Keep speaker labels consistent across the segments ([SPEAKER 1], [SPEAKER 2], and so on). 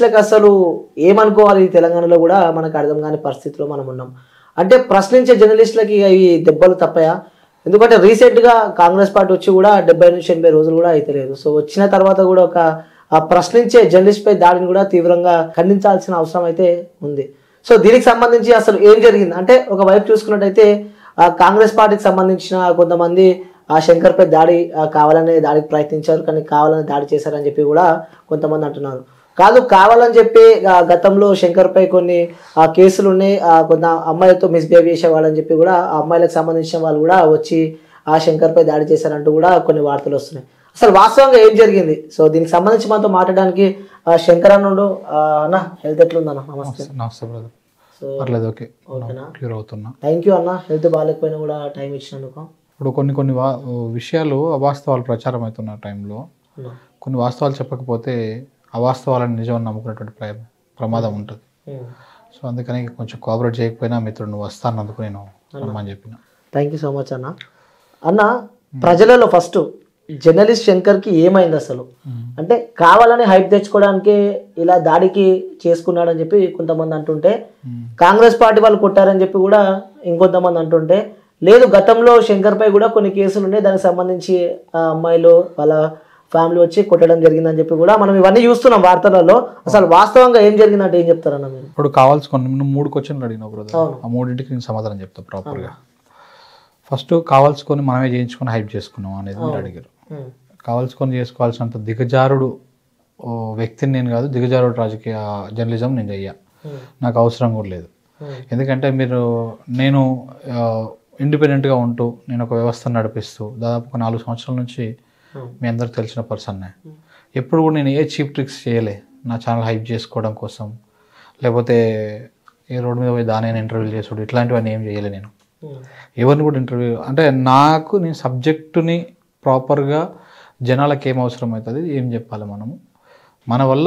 [SPEAKER 1] జర్నలిస్టులకు అసలు ఏమనుకోవాలి ఈ తెలంగాణలో కూడా మనకు అర్థం కాని పరిస్థితిలో మనం ఉన్నాం అంటే ప్రశ్నించే జర్నలిస్టులకి ఈ దెబ్బలు తప్పయా ఎందుకంటే రీసెంట్గా కాంగ్రెస్ పార్టీ వచ్చి కూడా డెబ్బై నుంచి ఎనభై రోజులు కూడా అయితలేదు సో వచ్చిన తర్వాత కూడా ఒక ఆ ప్రశ్నించే జర్నలిస్ట్ పై దాడిని కూడా తీవ్రంగా ఖండించాల్సిన అవసరం అయితే ఉంది సో దీనికి సంబంధించి అసలు ఏం జరిగింది అంటే ఒక వైపు చూసుకున్నట్టయితే ఆ కాంగ్రెస్ పార్టీకి సంబంధించిన కొంతమంది ఆ శంకర్పై దాడి ఆ, కావాలనే దాడికి ప్రయత్నించారు కానీ కావాలని దాడి చేశారని చెప్పి కూడా కొంతమంది అంటున్నారు కాదు కావాలని చెప్పి ఆ, గతంలో శంకర్పై కొన్ని ఆ, కేసులు ఉన్నాయి ఆ, కొంత అమ్మాయిలతో మిస్బిహేవ్ చేసేవాళ్ళని చెప్పి కూడా ఆ అమ్మాయిలకు సంబంధించిన వాళ్ళు కూడా వచ్చి ఆ శంకర్పై దాడి చేశారంటూ కూడా కొన్ని వార్తలు వస్తున్నాయి అసలు వాస్తవంగా ఏం జరిగింది సో దీనికి సంబంధించి మనతో మాట్లాడడానికి ఆ, శంకర్ అన్నుడు ఆ, అన్న హెల్త్ ఎట్లుందన్న నమస్తే
[SPEAKER 2] నమస్తే బ్రదర్
[SPEAKER 1] సో
[SPEAKER 2] పర్లేదు ఓకే
[SPEAKER 1] ఓకేనా
[SPEAKER 2] క్లియర్ అవుతున్నా
[SPEAKER 1] థ్యాంక్ యూ అన్న హెల్త్ బాగాలేకపోయినా కూడా టైం ఇచ్చినందుకు
[SPEAKER 2] ఇప్పుడు కొన్ని కొన్ని వా విషయాలు అవాస్తవాలు ప్రచారం అవుతున్న టైంలో
[SPEAKER 1] అన్న.
[SPEAKER 2] కొన్ని వాస్తవాలు చెప్పకపోతే అవాస్తవాలను నిజం నమ్ముకునేటువంటి ప్ర ప్రమాదం ఉంటుంది
[SPEAKER 1] ఉమ్.
[SPEAKER 2] సో అందుకని కొంచెం కోఆపరేట్ చేయకపోయినా మిత్రుడు నువ్వు వస్తానందుకు నేను రమ్మని చెప్పిన
[SPEAKER 1] థ్యాంక్ యూ సో మచ్ అన్న అన్న ప్రజలలో ఫస్ట్ జర్నలిస్ట్ శంకర్కి ఏమైంది అసలు అంటే కావాలని హైప్ తెచ్చుకోవడానికి ఇలా దాడికి చేసుకున్నాడని చెప్పి కొంతమంది అంటుంటే కాంగ్రెస్ పార్టీ వాళ్ళు కొట్టారని చెప్పి కూడా ఇంకొంతమంది అంటుంటే లేదు గతంలో శంకర్పై కూడా కొన్ని కేసులు ఉన్నాయి దానికి సంబంధించి ఆ అమ్మాయిలు వాళ్ళ ఫ్యామిలీ వచ్చి కొట్టడం జరిగిందని చెప్పి కూడా మనం ఇవన్నీ చూస్తున్నాం వార్తలలో అసలు వాస్తవంగా ఏం జరిగిందంటే ఏం చెప్తారన్న మీరు
[SPEAKER 2] ఇప్పుడు కావాల్సుకొని నువ్వు మూడు క్వశ్చన్లు అడిగినావు బ్రదర్
[SPEAKER 1] అవును.
[SPEAKER 2] ఆ మూడింటికి నేను సమాధానం చెప్తా ప్రాపర్గా ఫస్ట్ కావాల్సుకొని మనమే చేయించుకొని హైప్ చేసుకున్నాం అనేది మీరు అడిగారు
[SPEAKER 1] ఉమ్.
[SPEAKER 2] కావాల్సుకొని చేసుకోవాల్సినంత దిగజారుడు ఓ వ్యక్తిని నేను కాదు దిగజారుడు రాజకీయ జర్నలిజం నేను చెయ్య
[SPEAKER 1] ఉమ్.
[SPEAKER 2] నాకు అవసరం కూడా లేదు
[SPEAKER 1] ఉమ్.
[SPEAKER 2] ఎందుకంటే మీరు నేను ఇండిపెండెంట్గా ఉంటూ నేను ఒక వ్యవస్థను నడిపిస్తూ దాదాపు ఒక నాలుగు సంవత్సరాల నుంచి
[SPEAKER 1] ఉమ్.
[SPEAKER 2] మీ అందరికి తెలిసిన పర్సన్నే ఎప్పుడు కూడా నేను ఏ చీప్ ట్రిక్స్ చేయలే నా ఛానల్ హైప్ చేసుకోవడం కోసం లేకపోతే ఏ రోడ్డు మీద పోయి దాని ఇంటర్వ్యూలు చేసుడు ఇట్లాంటివన్నీ ఏం చేయలే నేను
[SPEAKER 1] ఉమ్.
[SPEAKER 2] ఎవరిని కూడా ఇంటర్వ్యూ అంటే నాకు నేను సబ్జెక్టుని ప్రాపర్గా జనాలకు ఏం అవసరం అవుతుంది ఏం చెప్పాలి మనము మన వల్ల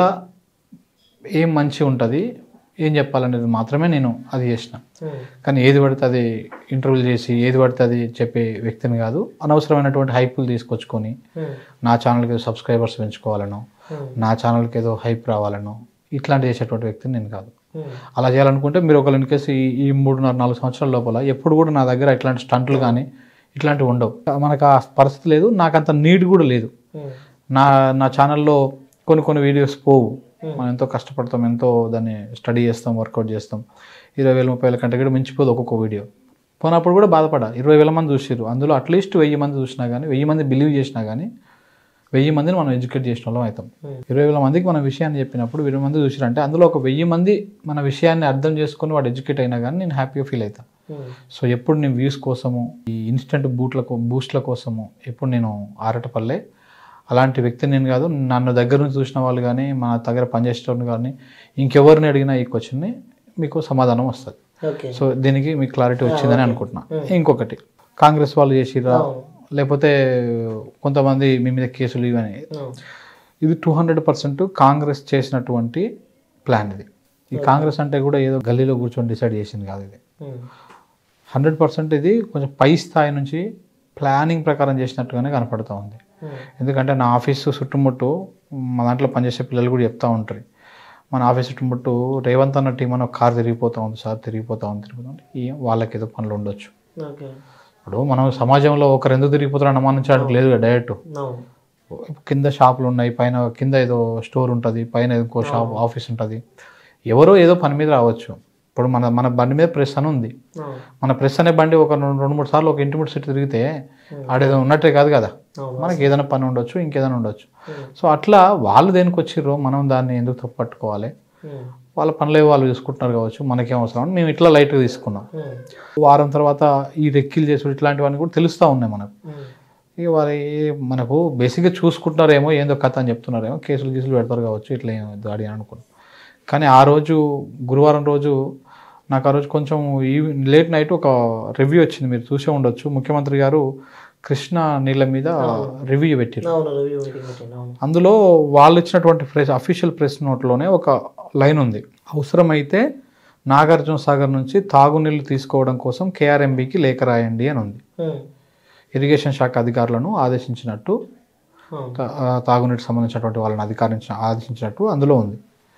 [SPEAKER 2] ఏం మంచి ఉంటుంది ఏం చెప్పాలనేది మాత్రమే నేను అది చేసిన
[SPEAKER 1] ఉమ్.
[SPEAKER 2] కానీ ఏది పడితే అది ఇంటర్వ్యూలు చేసి ఏది పడితే అది చెప్పే వ్యక్తిని కాదు అనవసరమైనటువంటి హైపులు తీసుకొచ్చుకొని
[SPEAKER 1] ఉమ్.
[SPEAKER 2] నా ఛానల్కి ఏదో సబ్స్క్రైబర్స్ పెంచుకోవాలనో
[SPEAKER 1] ఉమ్.
[SPEAKER 2] నా ఛానల్కి ఏదో హైప్ రావాలనో ఇట్లాంటి చేసేటువంటి వ్యక్తిని నేను కాదు
[SPEAKER 1] ఉమ్.
[SPEAKER 2] అలా చేయాలనుకుంటే మీరు ఒకళ్ళు ఇన్కేస్ ఈ ఈ మూడున్నర నాలుగు సంవత్సరాల లోపల ఎప్పుడు కూడా నా దగ్గర ఇట్లాంటి స్టంట్లు కానీ ఇట్లాంటివి ఉండవు మనకు ఆ పరిస్థితి లేదు నాకు అంత నీడ్ కూడా లేదు
[SPEAKER 1] ఉమ్.
[SPEAKER 2] నా నా ఛానల్లో కొన్ని కొన్ని వీడియోస్ పోవు మనం ఎంతో కష్టపడతాం ఎంతో దాన్ని స్టడీ చేస్తాం వర్కౌట్ చేస్తాం ఇరవై వేల ముప్పై వేల కంటే కూడా మించిపోదు ఒక్కొక్క వీడియో పోనప్పుడు కూడా బాధపడ ఇరవై వేల మంది చూసిర్రు అందులో అట్లీస్ట్ వెయ్యి మంది చూసినా కానీ వెయ్యి మంది బిలీవ్ చేసినా కానీ వెయ్యి మందిని మనం ఎడ్యుకేట్ చేసిన వాళ్ళం అవుతాం
[SPEAKER 1] Hmm.
[SPEAKER 2] ఇరవై వేల మందికి మన విషయాన్ని చెప్పినప్పుడు ఇరవై మంది చూసిరంటే అందులో ఒక వెయ్యి మంది మన విషయాన్ని అర్థం చేసుకొని వాడు ఎడ్యుకేట్ అయినా కానీ నేను హ్యాపీగా ఫీల్ అవుతాను
[SPEAKER 1] ఉమ్.
[SPEAKER 2] సో ఎప్పుడు నేను వ్యూస్ కోసము ఈ ఇన్స్టెంట్ బూట్ల కో- బూస్ట్ల కోసము ఎప్పుడు నేను ఆరటపల్లే అలాంటి వ్యక్తిని నేను కాదు నన్ను దగ్గర నుంచి చూసిన వాళ్ళు కానీ మన దగ్గర పనిచేసేటోళ్ళు కానీ ఇంకెవరిని అడిగినా ఈ క్వశ్చన్ని మీకు సమాధానం వస్తుంది
[SPEAKER 1] ఓకే
[SPEAKER 2] సో దీనికి మీకు క్లారిటీ వచ్చిందని అనుకుంటున్నా ఇంకొకటి కాంగ్రెస్ వాళ్ళు చేసిరా లేకపోతే కొంతమంది మీ మీద కేసులు ఇవని
[SPEAKER 1] ఉమ్.
[SPEAKER 2] ఇది టూ హండ్రెడ్ పర్సెంట్ కాంగ్రెస్ చేసినటువంటి ప్లాన్ ఇది ఈ కాంగ్రెస్ అంటే కూడా ఏదో గల్లీలో కూర్చొని డిసైడ్ చేసింది కాదు ఇది
[SPEAKER 1] ఉమ్.
[SPEAKER 2] హండ్రెడ్ పర్సెంట్ ఇది కొంచెం పై స్థాయి నుంచి ప్లానింగ్ ప్రకారం చేసినట్టుగానే కనపడుతూ ఉంది
[SPEAKER 1] ఉమ్.
[SPEAKER 2] ఎందుకంటే నా ఆఫీసు చుట్టుముట్టు మా దాంట్లో పనిచేసే పిల్లలు కూడా చెప్తా ఉంటారు మన ఆఫీస్ చుట్టుముట్టు రేవంత్ అన్న టీం అని ఒక కార్ తిరిగిపోతూ ఉంది సార్ తిరిగిపోతా ఉంది తిరిగిపోతా ఉంది ఈ వాళ్ళకి ఏదో పనులు ఉండొచ్చు
[SPEAKER 1] ఓకే
[SPEAKER 2] ఇప్పుడు మనం సమాజంలో ఒకరు ఎందుకు తిరిగిపోతారు అనుమానించడానికి లేదు డైరెక్ట్
[SPEAKER 1] అవును
[SPEAKER 2] కింద షాపులు ఉన్నాయి పైన కింద ఏదో స్టోర్ ఉంటుంది పైన ఇంకో షాప్ ఆఫీస్ ఉంటుంది ఎవరో ఏదో పని మీద రావచ్చు ఇప్పుడు మన మన బండి మీద ప్రెస్ అని ఉంది
[SPEAKER 1] అవును
[SPEAKER 2] మన ప్రెస్ అనే బండి ఒక రెండు రెండు మూడు సార్లు ఒక ఇంటిముడి సిటీ తిరిగితే ఆడేదో ఉన్నట్టే కాదు కదా
[SPEAKER 1] అవును
[SPEAKER 2] మనకి ఏదైనా పని ఉండొచ్చు ఇంకేదైనా ఉండొచ్చు
[SPEAKER 1] ఉమ్.
[SPEAKER 2] సో అట్లా వాళ్ళు దేనికి వచ్చిర్రో మనం దాన్ని ఎందుకు తప్పు పట్టుకోవాలి
[SPEAKER 1] ఉమ్.
[SPEAKER 2] వాళ్ళ పనులే వాళ్ళు చూసుకుంటున్నారు కావచ్చు మనకేం అవసరం అని మేము ఇట్లా లైట్గా తీసుకున్నాం
[SPEAKER 1] ఉమ్.
[SPEAKER 2] వారం తర్వాత ఈ రెక్కిలు చేసుడు ఇట్లాంటివన్నీ కూడా తెలుస్తూ ఉన్నాయి మనకు
[SPEAKER 1] ఉమ్.
[SPEAKER 2] ఇక వారి మనకు బేసిక్గా చూసుకుంటున్నారేమో ఏందో కథ అని చెప్తున్నారేమో కేసులు గీసులు పెడతారు కావచ్చు ఇట్లా ఏం దాడి అని అనుకున్నాం కానీ ఆ రోజు గురువారం రోజు నాకు ఆ రోజు కొంచెం ఈ లేట్ నైట్ ఒక రివ్యూ వచ్చింది మీరు చూసే ఉండొచ్చు ముఖ్యమంత్రి గారు కృష్ణ నీళ్ళ మీద రివ్యూ పెట్టారు
[SPEAKER 1] అవును రివ్యూ మీటింగ్ పెట్టిండు అవును
[SPEAKER 2] అందులో వాళ్ళు ఇచ్చినటువంటి ప్రెస్ అఫీషియల్ ప్రెస్ నోట్లోనే ఒక లైన్ ఉంది అవసరమైతే నాగార్జున సాగర్ నుంచి తాగునీళ్లు తీసుకోవడం కోసం కేఆర్ఎంబికి లేఖ రాయండి అని ఉంది
[SPEAKER 1] ఉమ్.
[SPEAKER 2] ఇరిగేషన్ శాఖ అధికారులను ఆదేశించినట్టు
[SPEAKER 1] అవును
[SPEAKER 2] తా- ఆ, తాగునీటికి సంబంధించినటువంటి వాళ్ళని అధికారించిన ఆదేశించినట్టు అందులో ఉంది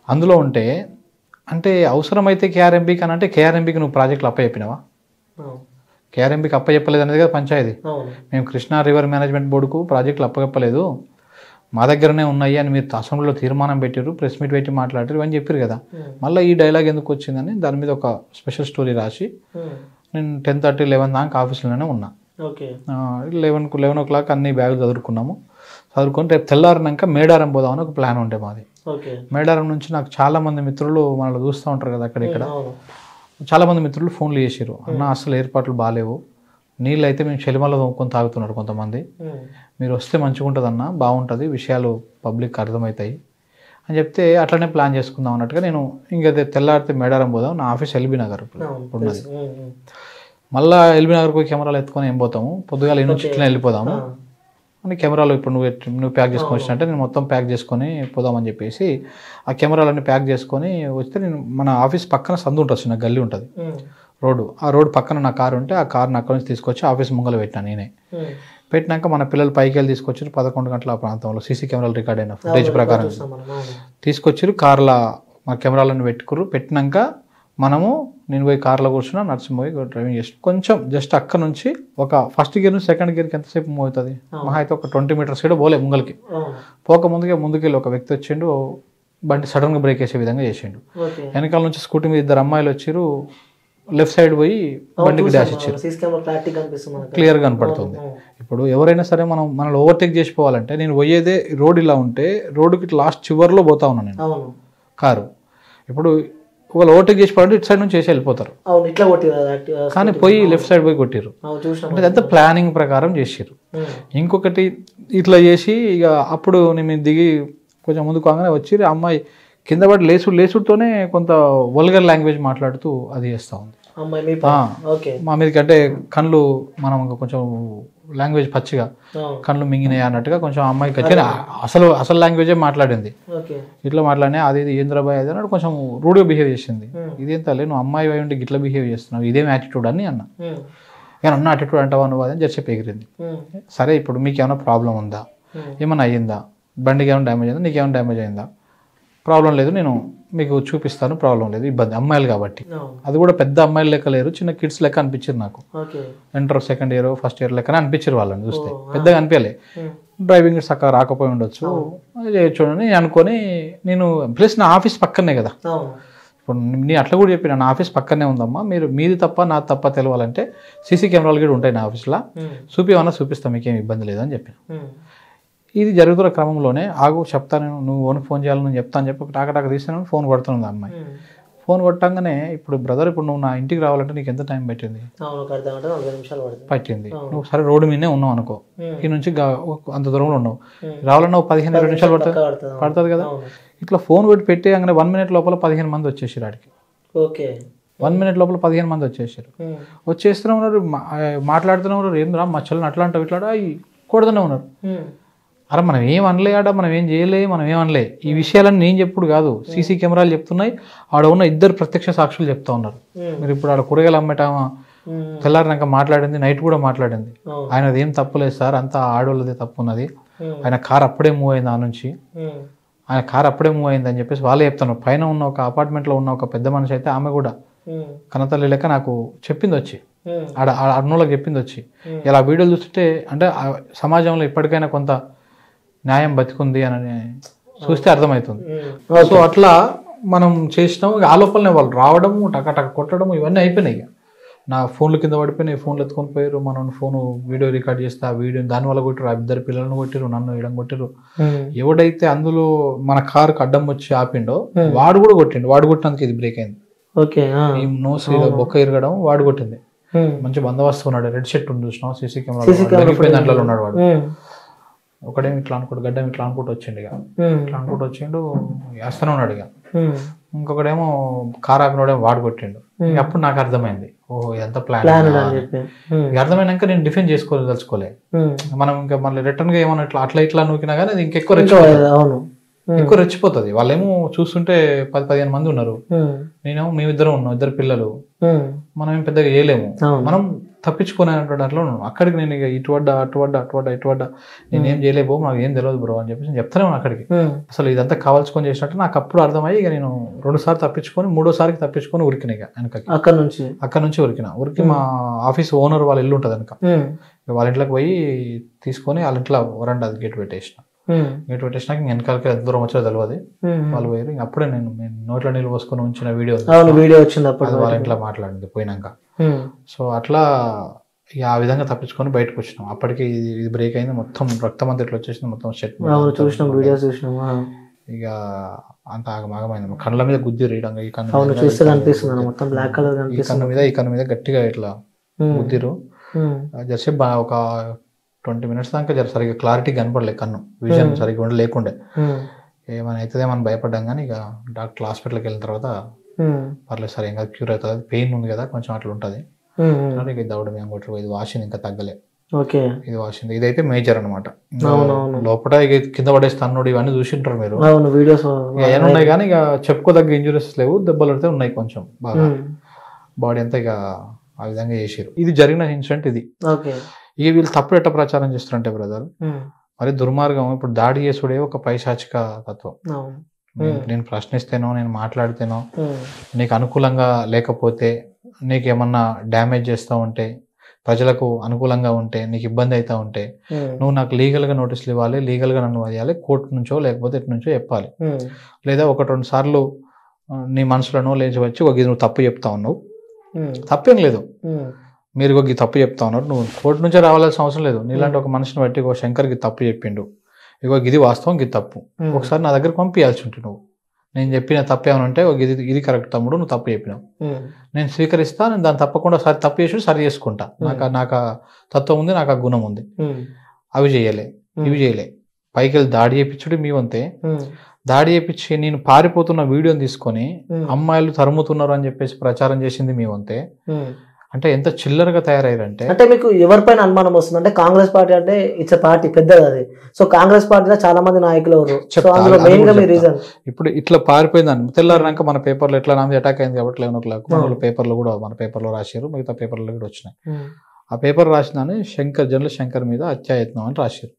[SPEAKER 2] అందులో ఉంటే అంటే అవసరమైతే కేఆర్ఎంబీకి అని అంటే కేఆర్ఎంబీకి నువ్వు ప్రాజెక్టులు అప్ప చెప్పినావా
[SPEAKER 1] అవును
[SPEAKER 2] కేఆర్ఎంబీకి అప్ప చెప్పలేదు అనేది కదా పంచాయతీ
[SPEAKER 1] అవును
[SPEAKER 2] మేము కృష్ణా రివర్ మేనేజ్మెంట్ బోర్డుకు ప్రాజెక్టులు అప్పగప్పలేదు మా దగ్గరనే ఉన్నాయి అని మీరు అసెంబ్లీలో తీర్మానం పెట్టారు ప్రెస్ మీట్ పెట్టి మాట్లాడారు ఇవన్నీ చెప్పారు కదా
[SPEAKER 1] ఉమ్.
[SPEAKER 2] మళ్ళీ ఈ డైలాగ్ ఎందుకు వచ్చిందని దాని మీద ఒక స్పెషల్ స్టోరీ రాసి
[SPEAKER 1] ఉమ్.
[SPEAKER 2] నేను టెన్ థర్టీ లెవెన్ దాకా ఆఫీస్లోనే ఉన్నా
[SPEAKER 1] ఓకే
[SPEAKER 2] లెవెన్కు లెవెన్ ఓ క్లాక్ అన్ని బ్యాగులు చదువుకున్నాము చదువుకొని రేపు తెల్లారినాక మేడారం పోదామని ఒక ప్లాన్ ఉండే మాది
[SPEAKER 1] ఓకే
[SPEAKER 2] మేడారం నుంచి నాకు చాలా మంది మిత్రులు మనల్ని చూస్తూ ఉంటారు కదా అక్కడ ఇక్కడ
[SPEAKER 1] అవును
[SPEAKER 2] చాలా మంది మిత్రులు ఫోన్లు చేసారు అన్న అసలు ఏర్పాట్లు బాగాలేవు నీళ్ళు అయితే మేము చెలిమల్ల తోముకొని తాగుతున్నారు కొంతమంది
[SPEAKER 1] ఉమ్.
[SPEAKER 2] మీరు వస్తే మంచిగా ఉంటుందన్న బాగుంటుంది విషయాలు పబ్లిక్ అర్థమవుతాయి అని చెప్తే అట్లనే ప్లాన్ చేసుకుందాం అన్నట్టుగా నేను ఇంకా తెల్లారితే మేడారం పోదాం నా ఆఫీస్ ఎల్బీ నగర్ ఇప్పుడు
[SPEAKER 1] అవును
[SPEAKER 2] ఉన్నది
[SPEAKER 1] తెలుసు. ఉమ్, ఉమ్.
[SPEAKER 2] మళ్ళా ఎల్బీ నగర్ పోయి కెమెరాలు ఎత్తుకొని ఏం పోతాము పొద్దుగాల ఈ నుంచి ఇట్లా వెళ్ళిపోదాము
[SPEAKER 1] ఆ.
[SPEAKER 2] అని కెమెరాలు ఇప్పుడు నువ్వు ఎట్- నువ్వు ప్యాక్ చేసుకొని వచ్చినట్టే నేను మొత్తం ప్యాక్ చేసుకొని పోదామని చెప్పేసి ఆ కెమెరాలన్నీ ప్యాక్ చేసుకొని వస్తే నేను మన ఆఫీస్ పక్కన సందు ఉంటుంది చిన్న గల్లీ ఉంటుంది
[SPEAKER 1] ఉమ్.
[SPEAKER 2] రోడ్డు ఆ రోడ్డు పక్కన నా కారు ఉంటే ఆ కార్ని అక్కడ నుంచి తీసుకొచ్చి ఆఫీస్ ముంగల పెట్టినా నేనే
[SPEAKER 1] ఉమ్.
[SPEAKER 2] పెట్టినాక మన పిల్లలు పైకి వెళ్ళి తీసుకొచ్చారు పదకొండు గంటల ఆ ప్రాంతంలో సీసీ కెమెరాలు రికార్డ్ అయిన ఫుటేజ్ ప్రకారం
[SPEAKER 1] చూస్తాం మనం అవును
[SPEAKER 2] తీసుకొచ్చారు కార్ల మా కెమెరాలను పెట్టుకురు పెట్టినాక మనము నేను పోయి కార్లో కూర్చున్నా నడుచుని పోయి డ్రైవింగ్ చేసి కొంచెం జస్ట్ అక్కడ నుంచి ఒక ఫస్ట్ గేర్ నుంచి సెకండ్ గేర్కి ఎంతసేపు మూవ్ అవుతుంది మహా అయితే ఒక ట్వంటీ మీటర్స్ కూడా పోలే ముంగల్కి
[SPEAKER 1] అవును
[SPEAKER 2] పోక ముందుకే ముందుకెళ్ళి ఒక వ్యక్తి వచ్చిండు బండి సడన్గా బ్రేక్ వేసే విధంగా చేసిండు
[SPEAKER 1] ఓకే
[SPEAKER 2] వెనకాల నుంచి స్కూటీ మీద ఇద్దరు అమ్మాయిలు వచ్చారు లెఫ్ట్ సైడ్ పోయి బండికి డాష్ ఇచ్చారు
[SPEAKER 1] సీసీ కెమెరా క్లారిటీ కనిపిస్తుంది మనకు
[SPEAKER 2] క్లియర్గా కనపడుతుంది
[SPEAKER 1] అవును.
[SPEAKER 2] ఇప్పుడు ఎవరైనా సరే మనం మనల్ని ఓవర్టేక్ చేసిపోవాలంటే నేను పోయేదే రోడ్ ఇలా ఉంటే రోడ్డుకి లాస్ట్ చివర్లో పోతా ఉన్నాను నేను
[SPEAKER 1] అవును
[SPEAKER 2] కారు ఇప్పుడు ఒకవేళ ఓవర్టేక్ చేసిపోవాలంటే ఇటు సైడ్ నుంచి చేసి వెళ్ళిపోతారు
[SPEAKER 1] అవును ఇట్లా కొట్టిరు
[SPEAKER 2] కానీ పోయి లెఫ్ట్ సైడ్ పోయి కొట్టిరు
[SPEAKER 1] అవును చూసినాం
[SPEAKER 2] అంటే ఇదంతా ప్లానింగ్ ప్రకారం చేసిర్రు
[SPEAKER 1] ఉమ్.
[SPEAKER 2] ఇంకొకటి ఇట్లా చేసి ఇక అప్పుడు నేను దిగి కొంచెం ముందుకు కాగానే వచ్చి ఆ అమ్మాయి కింద పడి లేచుడు లేచుడుతోనే కొంత వల్గర్ లాంగ్వేజ్ మాట్లాడుతూ అది చేస్తూ ఉంది
[SPEAKER 1] అమ్మాయి మీ
[SPEAKER 2] ఆ,
[SPEAKER 1] ఓకే
[SPEAKER 2] మా మీదకి అంటే కళ్ళు మనం ఇంకా కొంచెం లాంగ్వేజ్ పచ్చిగా
[SPEAKER 1] అవును
[SPEAKER 2] కళ్ళు మింగినాయి అన్నట్టుగా కొంచెం ఆ అమ్మాయికి వచ్చి అసలు అసలు లాంగ్వేజే మాట్లాడింది
[SPEAKER 1] ఓకే
[SPEAKER 2] ఇట్లా మాట్లాడినా అది ఇది ఏంద్రబాయ్ అది అన్నాడు కొంచెం రూడ్గా బిహేవ్ చేసింది
[SPEAKER 1] Hmm.
[SPEAKER 2] ఇదేం తల్లి నువ్వు అమ్మాయి అయి ఉండి గిట్లా బిహేవ్ చేస్తున్నావు ఇదేం యాటిట్యూడ్ అని అన్న
[SPEAKER 1] ఉమ్.
[SPEAKER 2] కానీ అన్న యాటిట్యూడ్ అంటావా నువ్వు అని చెప్పి ఎగిరింది
[SPEAKER 1] ఉమ్.
[SPEAKER 2] సరే ఇప్పుడు మీకు ఏమైనా ప్రాబ్లం ఉందా
[SPEAKER 1] ఉమ్.
[SPEAKER 2] ఏమైనా అయ్యిందా బండికి ఏమైనా డ్యామేజ్ అయిందా నీకేమైనా డ్యామేజ్ అయిందా ప్రాబ్లం లేదు నేను మీకు చూపిస్తాను ప్రాబ్లం లేదు ఇబ్బంది అమ్మాయిలు కాబట్టి
[SPEAKER 1] అవును
[SPEAKER 2] అది కూడా పెద్ద అమ్మాయిలు లెక్క లేరు చిన్న కిడ్స్ లెక్క అనిపించారు నాకు
[SPEAKER 1] okay
[SPEAKER 2] inter second year first year లెక్కనే అనిపించారు వాళ్ళని చూస్తే పెద్దగా అనిపించలే
[SPEAKER 1] ఉమ్.
[SPEAKER 2] డ్రైవింగ్ చక్కగా రాకపోయి ఉండొచ్చు అది చేయొచ్చు అని అనుకొని నేను ప్లస్ నా ఆఫీస్ పక్కనే కదా
[SPEAKER 1] అవును
[SPEAKER 2] ఇప్పుడు నేను అట్లా కూడా చెప్పిన నా ఆఫీస్ పక్కనే ఉందమ్మా మీరు మీది తప్ప నాది తప్ప తెలవాలంటే సీసీ కెమెరాలు కూడా ఉంటాయి నా ఆఫీస్లో
[SPEAKER 1] ఉమ్.
[SPEAKER 2] చూపివన్నా చూపిస్తాం మీకేం ఇబ్బంది లేదని చెప్పిన
[SPEAKER 1] ఉమ్.
[SPEAKER 2] ఇది జరుగుతున్న క్రమంలోనే ఆగు చెప్తాను నేను నువ్వు ఓన్ ఫోన్ చేయాలని నేను చెప్తాను చెప్పి టాక టాక తీసాను ఫోన్ కొడుతుంది ఆ అమ్మాయి
[SPEAKER 1] ఉమ్.
[SPEAKER 2] ఫోన్ కొట్టంగానే ఇప్పుడు బ్రదర్ ఇప్పుడు నువ్వు నా ఇంటికి రావాలంటే నీకు ఎంత టైం పట్టింది
[SPEAKER 1] అవును ఒక అర్ధ గంట నలభై నిమిషాలు పడుతుంది
[SPEAKER 2] పట్టింది నువ్వు సరే రోడ్డు మీదనే ఉన్నావు అనుకో
[SPEAKER 1] ఉమ్.
[SPEAKER 2] ఈ నుంచి గా- ఒక- అంత దూరంలో ఉన్నావు
[SPEAKER 1] ఉమ్.
[SPEAKER 2] రావాలన్నా ఒక పదిహేను ఇరవై నిమిషాలు పడుతుంది
[SPEAKER 1] పక్కా పడుతుంది అవును.
[SPEAKER 2] పడుతుంది కదా
[SPEAKER 1] అవును
[SPEAKER 2] ఇట్లా ఫోన్ కొట్టి పెట్టేయగానే వన్ మినిట్ లోపల పదిహేను మంది వచ్చేసారు ఆడికి
[SPEAKER 1] ఓకే
[SPEAKER 2] వన్ మినిట్ లోపల పదిహేను మంది వచ్చేసారు
[SPEAKER 1] ఉమ్.
[SPEAKER 2] వచ్చేస్తూనే ఉన్నారు మా- ఆ, మాట్లాడుతూనే ఉన్నారు ఏం రా మా చెల్లిని అట్లా అంటావు ఇట్లా అయ్యి కొడుతూనే ఉన్నారు
[SPEAKER 1] ఉమ్.
[SPEAKER 2] అరే మనం ఏం అనలే ఆడ మనం ఏం చేయలే మనం ఏం అనలే ఈ విషయాలన్నీ నేను చెప్పుడు కాదు సీసీ కెమెరాలు చెప్తున్నాయి ఆడ ఉన్న ఇద్దరు ప్రత్యక్ష సాక్షులు చెప్తా ఉన్నారు
[SPEAKER 1] ఉమ్.
[SPEAKER 2] మీరు ఇప్పుడు ఆడ కూరగాయలు అమ్మేటామా
[SPEAKER 1] ఉమ్.
[SPEAKER 2] తెల్లారినాక మాట్లాడింది నైట్ కూడా మాట్లాడింది
[SPEAKER 1] అవును
[SPEAKER 2] ఆయనది ఏం తప్పులేదు సార్ అంతా ఆడోళ్ళదే తప్పు ఉన్నది
[SPEAKER 1] ఉమ్.
[SPEAKER 2] ఆయన కార్ అప్పుడే మూవ్ అయింది ఆ నుంచి
[SPEAKER 1] ఉమ్.
[SPEAKER 2] ఆయన కార్ అప్పుడే మూవ్ అయింది అని చెప్పేసి వాళ్ళే చెప్తాను పైన ఉన్న ఒక అపార్ట్మెంట్లో ఉన్న ఒక పెద్ద మనిషి అయితే ఆమె కూడా
[SPEAKER 1] ఉమ్.
[SPEAKER 2] కనతల్లి లెక్క నాకు చెప్పింది వచ్చి
[SPEAKER 1] ఉమ్.
[SPEAKER 2] ఆడ ఆడ అన్నోళ్ళకి చెప్పింది వచ్చి
[SPEAKER 1] Hmm.
[SPEAKER 2] ఇలా వీడియోలు చూస్తుంటే అంటే ఆ సమాజంలో ఇప్పటికైనా కొంత న్యాయం బతికుంది అని చూస్తే అర్థమవుతుంది
[SPEAKER 1] ఉమ్.
[SPEAKER 2] సో అట్లా మనం చేసినాం ఇక ఆ లోపలనే వాళ్ళు రావడము టక టక కొట్టడము ఇవన్నీ అయిపోయినాయి ఇక నా ఫోన్లు కింద పడిపోయినాయి ఫోన్లు ఎత్తుకొని పోయారు మనం ఫోన్ వీడియో రికార్డ్ చేస్తే ఆ వీడియో దానివల్ల కొట్టారు ఆ ఇద్దరు పిల్లలను కొట్టారు నన్ను ఇడం కొట్టారు
[SPEAKER 1] ఉమ్.
[SPEAKER 2] ఎవడైతే అందులో మన కారుకి అడ్డం వచ్చి ఆపిండో వాడు కూడా కొట్టిండు వాడు కొట్టినందుకు ఇది బ్రేక్ అయింది
[SPEAKER 1] ఓకే ఆ.
[SPEAKER 2] ఈ నోస్ బొక్క ఇరగడం వాడు కొట్టింది
[SPEAKER 1] ఉమ్.
[SPEAKER 2] మంచి బందోబస్తు ఉన్నాడు రెడ్ షర్ట్ ఉంది చూసినావు సీసీ
[SPEAKER 1] CC
[SPEAKER 2] కెమెరా
[SPEAKER 1] కెమెరా
[SPEAKER 2] దాంట్లో ఉన్నాడు వాడు
[SPEAKER 1] ఉమ్.
[SPEAKER 2] ఒకడేమి ఇట్లా అనుకుంటూ గడ్డం ఇట్లా అనుకుంటూ వచ్చిండు ఇక
[SPEAKER 1] ఉమ్.
[SPEAKER 2] ఇట్లా అనుకుంటూ వచ్చిండు వేస్తూనే ఉన్నాడు ఇక
[SPEAKER 1] ఉమ్.
[SPEAKER 2] ఇంకొకడేమో కార్ ఆపినోడేమో వాడు కొట్టిండు ఇక అప్పుడు నాకు అర్థమైంది ఓహో ఎంత ప్లాన్
[SPEAKER 1] ప్లాన్ అని చెప్పి ఉమ్.
[SPEAKER 2] ఇక అర్థమైనాక నేను డిఫెండ్ చేసుకోదలుచుకోలే
[SPEAKER 1] ఉమ్.
[SPEAKER 2] మనం ఇంకా మళ్ళీ రిటర్న్ గా ఏమన్నా ఇట్లా అట్లా ఇట్లా నూకినా కానీ అది ఇంకెక్కువ రెచ్చి
[SPEAKER 1] ఇంకా అవును ఉమ్.
[SPEAKER 2] ఎక్కువ రెచ్చిపోతుంది వాళ్ళేమో చూస్తుంటే పది పదిహేను మంది ఉన్నారు
[SPEAKER 1] ఉమ్.
[SPEAKER 2] నేనేమో మేమిద్దరం ఉన్నాం ఇద్దరు పిల్లలు
[SPEAKER 1] ఉమ్.
[SPEAKER 2] మనం ఏం పెద్దగా చేయలేము
[SPEAKER 1] అవును
[SPEAKER 2] మనం తప్పించుకునేటువంటి అట్లా ఉన్నాను అక్కడికి నేను ఇక ఇటు వడ్డా అటు వడ్డా అటు వడ్డా ఇటు వడ్డా నేను ఏం చేయలేబో నాకు ఏం తెలియదు బ్రో అని చెప్పేసి నేను చెప్తానే ఉన్నాను అక్కడికి
[SPEAKER 1] ఉమ్,
[SPEAKER 2] అసలు ఇదంతా కావాల్సుకొని చేసినట్టు నాకు అప్పుడు అర్థమయ్యి ఇక నేను రెండు సార్లు తప్పించుకొని మూడోసారికి తప్పించుకొని ఉరికిన ఇక వెనకకి
[SPEAKER 1] అక్కడ నుంచి
[SPEAKER 2] అక్కడ నుంచి ఉరికిన ఉరికి మా ఆఫీస్ ఓనర్ వాళ్ళ ఇల్లు ఉంటుంది వెనక
[SPEAKER 1] ఉమ్,
[SPEAKER 2] ఇక వాళ్ళ ఇంట్లోకి పోయి తీసుకొని వాళ్ళ ఇంట్లో వరండా గేట్ పెట్టేసిన
[SPEAKER 1] ఉమ్,
[SPEAKER 2] గేట్ పెట్టేసినాక ఇంక వెనకాలకి ఎంత దూరం వచ్చో తెలియదు
[SPEAKER 1] ఉమ్.
[SPEAKER 2] వాళ్ళు పోయారు ఇంక అప్పుడే నేను నేను నోట్లో నీళ్ళు పోసుకొని ఉంచిన వీడియో ఉంది.
[SPEAKER 1] అవును వీడియో వచ్చింది అప్పుడు
[SPEAKER 2] అది వాళ్ళ ఇంట్లో మాట్లాడింది పోయినాక
[SPEAKER 1] ఉమ్,
[SPEAKER 2] సో అట్లా ఇక ఆ విధంగా తప్పించుకొని బయటకు వచ్చినాం అప్పటికి ఇది ఇది బ్రేక్ అయింది మొత్తం రక్తం అంతా ఇట్లా వచ్చేసింది మొత్తం షర్ట్ మీద
[SPEAKER 1] అవును
[SPEAKER 2] అంతా
[SPEAKER 1] చూసినాం వీడియోస్ చూసినాం ఆ.
[SPEAKER 2] ఇక అంత ఆగమాగమైంది కళ్ళ మీద గుద్ది రీడంగా ఈ కన్ను
[SPEAKER 1] అవును
[SPEAKER 2] మీద,
[SPEAKER 1] చూస్తే
[SPEAKER 2] ఈ కన్ను
[SPEAKER 1] కనిపిస్తుంది
[SPEAKER 2] మీద,
[SPEAKER 1] మొత్తం బ్లాక్ కలర్
[SPEAKER 2] ఈ
[SPEAKER 1] కనిపిస్తుంది
[SPEAKER 2] కన్ను మీద ఈ కన్ను మీద గట్టిగా ఇట్లా
[SPEAKER 1] ఉమ్,
[SPEAKER 2] గుద్దిరు
[SPEAKER 1] ఉమ్,
[SPEAKER 2] జస్ట్ బా ఒక ట్వంటీ మినిట్స్ దాకా జర సరిగ్గా క్లారిటీ కనపడలే కన్ను విజన్ సరిగ్గా ఉండ లేకుండే
[SPEAKER 1] ఉమ్,
[SPEAKER 2] ఏమైనా అవుతుందేమని భయపడ్డాం కానీ ఇక డాక్టర్ హాస్పిటల్కి వెళ్ళిన తర్వాత
[SPEAKER 1] ఉమ్,
[SPEAKER 2] పర్లేదు సరే ఇంకా క్యూర్ అవుతుంది పెయిన్ ఉంది కదా కొంచెం అట్లా ఉంటుంది
[SPEAKER 1] ఉమ్, ఉమ్.
[SPEAKER 2] కానీ ఇక దవడ మేము కొట్టరు ఇది వాసింది ఇంకా తగ్గలే
[SPEAKER 1] ఓకే
[SPEAKER 2] ఇది వాసింది ఇదైతే మేజర్ అనమాట
[SPEAKER 1] అవునవును.
[SPEAKER 2] లోపల ఇక కింద పడేసి తన్నుడు ఇవన్నీ చూసింటారు మీరు
[SPEAKER 1] అవును వీడియోస్
[SPEAKER 2] ఇక ఏమైనా ఉన్నాయి కానీ ఇక చెప్పుకోదగ్గ ఇంజురీస్ లేవు దెబ్బలు పడితే ఉన్నాయి కొంచెం బాగా బాడీ అంతా ఇక ఆ విధంగా చేసారు ఇది జరిగిన ఇన్సిడెంట్ ఇది
[SPEAKER 1] ఓకే
[SPEAKER 2] ఇక వీళ్ళు తప్పుడు ఎట్ట ప్రచారం చేస్తారంటే బ్రదర్
[SPEAKER 1] ఉమ్,
[SPEAKER 2] మరి దుర్మార్గం ఇప్పుడు దాడి చేసుడే ఒక పైశాచిక తత్వం
[SPEAKER 1] అవును
[SPEAKER 2] నేను- నేను ప్రశ్నిస్తేనో నేను మాట్లాడితేనో
[SPEAKER 1] ఉమ్,
[SPEAKER 2] నీకు అనుకూలంగా లేకపోతే నీకు ఏమన్నా డ్యామేజ్ చేస్తూ ఉంటే ప్రజలకు అనుకూలంగా ఉంటే నీకు ఇబ్బంది అవుతా ఉంటే
[SPEAKER 1] ఉమ్,
[SPEAKER 2] నువ్వు నాకు లీగల్గా నోటీసులు ఇవ్వాలి లీగల్గా నన్ను వేయాలి కోర్టు నుంచో లేకపోతే ఇటు నుంచో చెప్పాలి
[SPEAKER 1] ఉమ్,
[SPEAKER 2] లేదా ఒకటి రెండు సార్లు ఆ, నీ మనసులోనో లేచి వచ్చి ఒక ఇది నువ్వు తప్పు చెప్తా ఉన్నావు
[SPEAKER 1] ఉమ్,
[SPEAKER 2] తప్పేం లేదు
[SPEAKER 1] ఉమ్,
[SPEAKER 2] మీరు ఒక ఈ తప్పు చెప్తా ఉన్నారు నువ్వు కోర్టు నుంచే రావాల్సిన అవసరం లేదు నీలాంటి ఒక మనిషిని బట్టి ఒక శంకర్కి తప్పు చెప్పిండు ఇగో ఇది వాస్తవం ఇది తప్పు
[SPEAKER 1] ఉమ్,
[SPEAKER 2] ఒకసారి నా దగ్గర పంపించాల్సి ఉంటుంది నువ్వు నేను చెప్పిన తప్పు ఏమైనా ఉంటే ఒక ఇది ఇది కరెక్ట్ తమ్ముడు నువ్వు తప్పు చెప్పినావు
[SPEAKER 1] ఉమ్,
[SPEAKER 2] నేను స్వీకరిస్తా నేను దాన్ని తప్పకుండా సరి తప్పు చేసి సరి చేసుకుంటా నాకు ఆ- నాకు ఆ తత్వం ఉంది నాకు ఆ గుణం ఉంది
[SPEAKER 1] ఉమ్,
[SPEAKER 2] అవి చేయలే ఇవి చేయలే పైకి వెళ్ళి దాడి చేయించుడు మీ వంతే
[SPEAKER 1] ఉమ్,
[SPEAKER 2] దాడి చేయించి నేను పారిపోతున్న వీడియోని తీసుకొని
[SPEAKER 1] ఉమ్,
[SPEAKER 2] అమ్మాయిలు తరుముతున్నారు అని చెప్పేసి ప్రచారం చేసింది మీ వంతే
[SPEAKER 1] ఉమ్.
[SPEAKER 2] అంటే ఎంత చిల్లరగా తయారయ్యారంటే
[SPEAKER 1] అంటే మీకు ఎవరిపైన అనుమానం వస్తుంది అంటే కాంగ్రెస్ పార్టీ అంటే ఇట్స్ పార్టీ పెద్దది అది సో కాంగ్రెస్ పార్టీలో చాలా మంది నాయకులు ఎవరు సో
[SPEAKER 2] చెప్తా,
[SPEAKER 1] అందులో
[SPEAKER 2] అది
[SPEAKER 1] మెయిన్ గా
[SPEAKER 2] కూడా
[SPEAKER 1] మీ రీజన్
[SPEAKER 2] ఇప్పుడు ఇట్లా పారిపోయిందని తెల్లారినాక మన పేపర్లో ఎట్లా నాది అటాక్ అయింది కాబట్టి లెవెన్ ఓ క్లాక్ మన పేపర్లో కూడా మన పేపర్లో రాశారు మిగతా పేపర్లో కూడా వచ్చినాయి ఆ పేపర్ రాసిందని శంకర్ జనరల్ శంకర్ మీద హత్యాయత్నం అని రాశారు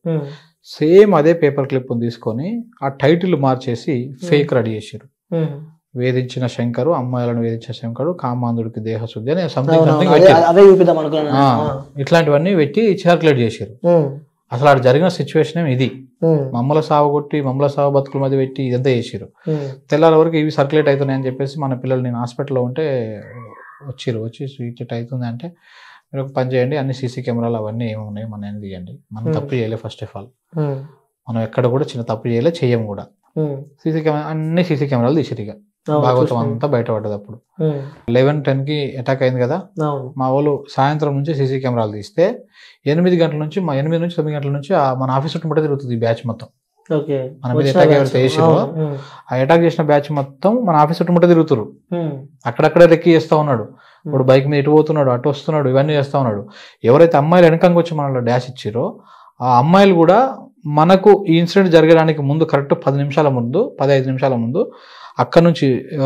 [SPEAKER 2] సేమ్ అదే పేపర్ క్లిప్ తీసుకొని ఆ టైటిల్ మార్చేసి ఫేక్ రెడీ చేశారు వేధించిన శంకరు అమ్మాయిలను వేధించిన శంకరు కామాంధుడికి దేహశుద్ధి అని సంథింగ్ సంథింగ్
[SPEAKER 1] అదే
[SPEAKER 2] పెట్టారు
[SPEAKER 1] అదే చూపిద్దాం అనుకున్నాను
[SPEAKER 2] ఆ, ఇట్లాంటివన్నీ పెట్టి సర్క్యులేట్ చేశారు
[SPEAKER 1] ఉమ్,
[SPEAKER 2] అసలు అక్కడ జరిగిన సిచ్యువేషన్ ఇది
[SPEAKER 1] ఉమ్,
[SPEAKER 2] మమ్మల సాగు కొట్టి మమ్మల సాగు బతుకుల మధ్య పెట్టి ఇదంతా చేసారు
[SPEAKER 1] ఉమ్,
[SPEAKER 2] తెల్లారి వరకు ఇవి సర్క్యులేట్ అవుతున్నాయని చెప్పేసి మన పిల్లలు నేను హాస్పిటల్లో ఉంటే వచ్చిర్రు వచ్చి స్వీట్ ఇట్ అవుతుంది అంటే మీరు ఒక పని చేయండి అన్ని సీసీ కెమెరాలు అవన్నీ ఏమి ఉన్నాయి మన అన్ని తీయండి మనం
[SPEAKER 1] Hmm.
[SPEAKER 2] తప్పు చేయలే ఫస్ట్ ఆఫ్ ఆల్
[SPEAKER 1] ఉమ్,
[SPEAKER 2] మనం ఎక్కడ కూడా చిన్న తప్పు చేయలే చెయ్యం కూడా
[SPEAKER 1] ఉమ్.
[SPEAKER 2] సీసీ కెమెరా అన్ని సీసీ కెమెరాలు తీసిరు ఇక
[SPEAKER 1] అవును,
[SPEAKER 2] భాగవతం
[SPEAKER 1] చూసినాం.
[SPEAKER 2] అంతా బయటపడ్డది అప్పుడు
[SPEAKER 1] ఉమ్,
[SPEAKER 2] లెవెన్ టెన్ కి అటాక్ అయింది కదా
[SPEAKER 1] అవును
[SPEAKER 2] మా వాళ్ళు సాయంత్రం నుంచి సీసీ కెమెరాలు తీస్తే ఎనిమిది గంటల నుంచి మా ఎనిమిది నుంచి తొమ్మిది గంటల నుంచి ఆ మన ఆఫీస్ చుట్టూ తిరుగుతుంది ఈ బ్యాచ్ మొత్తం
[SPEAKER 1] ఓకే
[SPEAKER 2] మన మీద
[SPEAKER 1] వచ్చిన
[SPEAKER 2] attack
[SPEAKER 1] batch.
[SPEAKER 2] ఎవరైతే చేసిరో,
[SPEAKER 1] అవును, ఉమ్,
[SPEAKER 2] ఆ అటాక్ చేసిన బ్యాచ్ మొత్తం మన ఆఫీస్ చుట్టూ తిరుగుతురు
[SPEAKER 1] ఉమ్,
[SPEAKER 2] అక్కడక్కడే రెక్కి చేస్తా ఉన్నాడు ఇప్పుడు బైక్ మీద ఇటు పోతున్నాడు అటు వస్తున్నాడు ఇవన్నీ చేస్తా ఉన్నాడు ఎవరైతే అమ్మాయిలు వెనకంగా వచ్చి మనలో డాష్ ఇచ్చారో ఆ అమ్మాయిలు కూడా మనకు ఈ ఇన్సిడెంట్ జరగడానికి ముందు కరెక్ట్ పది నిమిషాల ముందు పదహైదు నిమిషాల ముందు అక్కడ నుంచి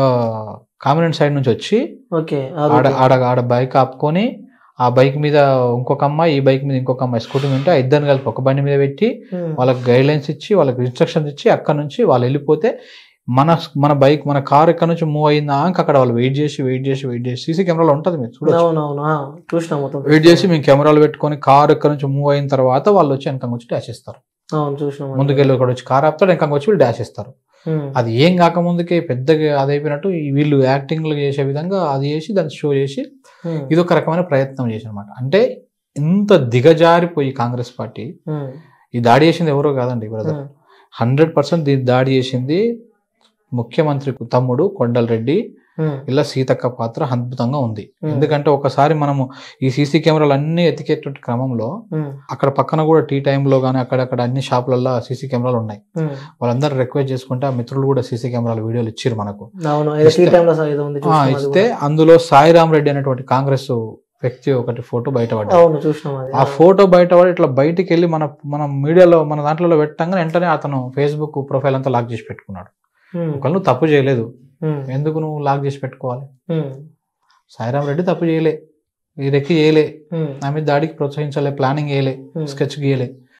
[SPEAKER 2] కామినెంట్ సైడ్ నుంచి వచ్చి
[SPEAKER 1] ఓకే
[SPEAKER 2] ఆడ ఆడ ఆడ బైక్ ఆపుకొని ఆ బైక్ మీద ఇంకొక అమ్మాయి ఈ బైక్ మీద ఇంకొక అమ్మాయి స్కూటీ మీద ఉంటే ఆ ఇద్దరిని కలిపి ఒక బండి మీద పెట్టి
[SPEAKER 1] ఉమ్,
[SPEAKER 2] వాళ్ళకి గైడ్ లైన్స్ ఇచ్చి వాళ్ళకి ఇన్స్ట్రక్షన్స్ ఇచ్చి అక్కడ నుంచి వాళ్ళు వెళ్ళిపోతే మన మన బైక్ మన కార్ ఎక్కడ నుంచి మూవ్ అయిందా ఇంకా అక్కడ వాళ్ళు వెయిట్ చేసి వెయిట్ చేసి వెయిట్ చేసి సీసీ కెమెరాలో ఉంటుంది మీరు చూడొచ్చు
[SPEAKER 1] అవునవును ఆ, చూసినా మొత్తం
[SPEAKER 2] వెయిట్ చేసి మేము కెమెరాలు పెట్టుకొని కార్ ఎక్కడ నుంచి మూవ్ అయిన తర్వాత వాళ్ళు వచ్చి వెనక వచ్చి డాష్ ఇస్తారు
[SPEAKER 1] అవును చూసినాం
[SPEAKER 2] ముందుకెళ్ళి ఒకటి వచ్చి కార్ ఆపుతాడు వెనక వచ్చి వీళ్ళు డాష్ ఇస్తారు
[SPEAKER 1] ఉమ్,
[SPEAKER 2] అది ఏం కాకముందుకే పెద్దగా అది అయిపోయినట్టు ఈ వీళ్ళు యాక్టింగ్లు చేసే విధంగా అది చేసి దాన్ని షో చేసి
[SPEAKER 1] ఉమ్,
[SPEAKER 2] ఇది ఒక రకమైన ప్రయత్నం చేసి అనమాట అంటే ఇంత దిగజారిపోయి కాంగ్రెస్ పార్టీ
[SPEAKER 1] ఉమ్,
[SPEAKER 2] ఈ దాడి చేసింది ఎవరో కాదండి బ్రదర్
[SPEAKER 1] ఉమ్,
[SPEAKER 2] హండ్రెడ్ పర్సెంట్ దీన్ని దాడి చేసింది ముఖ్యమంత్రి తమ్ముడు కొండలరెడ్డి
[SPEAKER 1] ఉమ్,
[SPEAKER 2] ఇలా సీతక్క పాత్ర అద్భుతంగా ఉంది
[SPEAKER 1] Hmm.
[SPEAKER 2] ఎందుకంటే ఒకసారి మనము ఈ సీసీ కెమెరాలు అన్ని ఎతికేటువంటి క్రమంలో
[SPEAKER 1] ఉమ్,
[SPEAKER 2] అక్కడ పక్కన కూడా టీ టైంలో కానీ అక్కడక్కడ అన్ని షాపులలో సీసీ కెమెరాలు ఉన్నాయి
[SPEAKER 1] ఉమ్.
[SPEAKER 2] వాళ్ళందరూ రిక్వెస్ట్ చేసుకుంటే ఆ మిత్రులు కూడా సీసీ కెమెరాలు వీడియోలు ఇచ్చారు మనకు
[SPEAKER 1] అవును ఏదో టీ
[SPEAKER 2] ఇస్తే-
[SPEAKER 1] టైంలో ఏదో ఉంది
[SPEAKER 2] ఆ,
[SPEAKER 1] చూసినాం అది
[SPEAKER 2] ఇస్తే
[SPEAKER 1] కూడా.
[SPEAKER 2] అందులో సాయిరామ్ రెడ్డి అనేటువంటి కాంగ్రెస్ వ్యక్తి ఒకటి ఫోటో బయటపడ్డాడు
[SPEAKER 1] అవును చూసినాం అది
[SPEAKER 2] ఆ ఫోటో బయటపడి ఇట్లా బయటికి వెళ్ళి మన మన మీడియాలో మన దాంట్లో పెట్టంగానే వెంటనే అతను ఫేస్బుక్ ప్రొఫైల్ అంతా లాక్ చేసి పెట్టుకున్నాడు
[SPEAKER 1] ఉమ్,
[SPEAKER 2] ఒకళ్ళు నువ్వు తప్పు చేయలేదు
[SPEAKER 1] ఉమ్,
[SPEAKER 2] ఎందుకు నువ్వు లాక్ చేసి పెట్టుకోవాలి
[SPEAKER 1] ఉమ్,
[SPEAKER 2] సాయిరామ్ రెడ్డి తప్పు చేయలే ఈ రెక్కి చేయలే
[SPEAKER 1] ఉమ్,
[SPEAKER 2] నా మీద దాడికి ప్రోత్సహించలే ప్లానింగ్ వేయలే
[SPEAKER 1] Hmm.
[SPEAKER 2] స్కెచ్ గీయలే